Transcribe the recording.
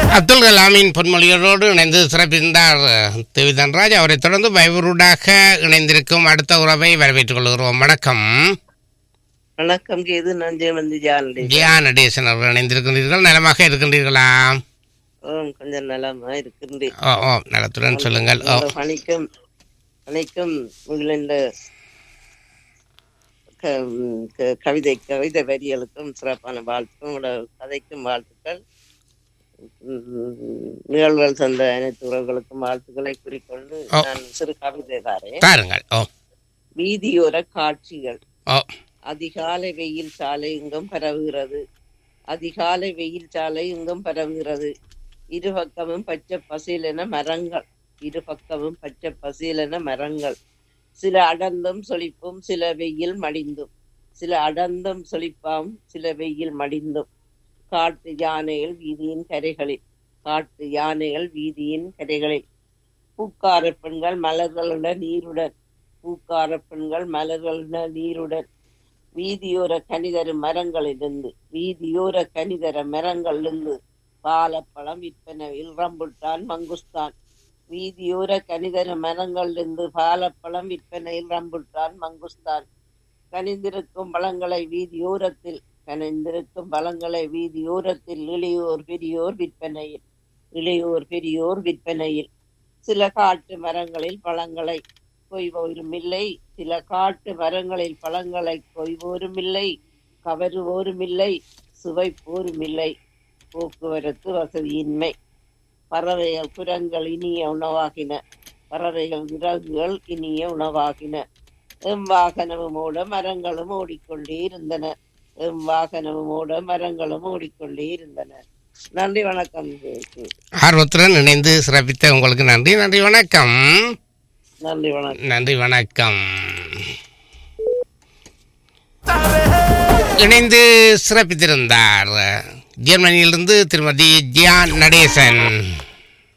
அப்துல் கலாமின் பொன்மொழிகளோடு இணைந்து சிறப்பித்தார் தேவிதன்ராஜ் அவரை தொடர்ந்து வைவருடாக இணைந்திருக்கும் அடுத்த உறவை வரவேற்றுக் கொள்கிறோம் வணக்கம் வணக்கம் கேது நான் ஜெயமந்தி ஜானடி ஜியா நடேசன் அவர்கள் இணைந்திருக்கின்றீர்கள் நலமாக இருக்கின்றீர்களா ஓம் கொஞ்சம் நலமா இருக்கின்றேன் ஓ ஓ நலத்துடன் சொல்லுங்கள் ஓ உங்களோட பணிக்கும் பணிக்கும் இந்த க- ம், க- கவிதை கவிதை வரிகளுக்கும் சிறப்பான வாழ்த்துக்கும் உங்களோட கதைக்கும் வாழ்த்துக்கள் ம், நிகழ்வுகள் தந்த அனைத்து உறவுகளுக்கும் வாழ்த்துக்களை குறிக்கொண்டு ஓ. நான் சிறு கவிதை தாரேன் தாருங்கள் ஓ வீதியோர காட்சிகள் ஓ அதிகாலை வெயில் சாலை எங்கும் பரவுகிறது அதிகாலை வெயில் சாலை எங்கும் பரவுகிறது இரு பக்கமும் பச்சை பசேலென மரங்கள் இரு பக்கமும் பச்சை பசேலென மரங்கள் சில அடர்ந்தும் சொலிப்பும் சில வெயில் மடிந்தும் சில அடர்ந்தும் சொலிப்பாம் சில வெயில் மடிந்தும் காட்டு யானைகள் வீதியின் கரைகளில் காட்டு யானைகள் வீதியின் கரைகளில் பூக்கார பெண்கள் மலர்களுடன் நீருடன் பூக்கார பெண்கள் மலர்களுடன் நீருடன் வீதியோர கனிதர மரங்களிலிருந்து வீதியோர கனிதர மரங்களிலிருந்து பாலப்பழம் விற்பனையில் ரம்புட்டான் மங்குஸ்தான் வீதியோர கனிதர மரங்களிலிருந்து பாலப்பழம் விற்பனையில் ரம்புட்டான் மங்குஸ்தான் கனிந்திருக்கும் பழங்களை வீதியோரத்தில் கனிந்திருக்கும் பழங்களை வீதியோரத்தில் இளையோர் பெரியோர் விற்பனையில் இளையோர் பெரியோர் விற்பனையில் சில காட்டு மரங்களில் பழங்களை கொய்வோரும் இல்லை சில காட்டு மரங்களில் பழங்களை கொய்வோரும் இல்லை கவருவோரும் இல்லை சுவைப்போரும் இல்லை போக்குவரத்து வசதியின்மை பறவைகள் குரங்கள் இனிய உணவாகின பறவைகள் விறகுகள் இனிய உணவாகின எம் வாகனமும் ஓட மரங்களும் ஓடிக்கொண்டே இருந்தன எம் வாகனமும் ஓட மரங்களும் ஓடிக்கொண்டே இருந்தன நன்றி வணக்கம் ஆர்வத்துடன் இணைந்து சிறப்பித்த உங்களுக்கு நன்றி நன்றி வணக்கம் நன்றி வணக்கம் நன்றி வணக்கம் இணைந்து சிறப்பித்திருந்தார் ஜெர்மனியிலிருந்து திருமதி ஜியான் நடேசன்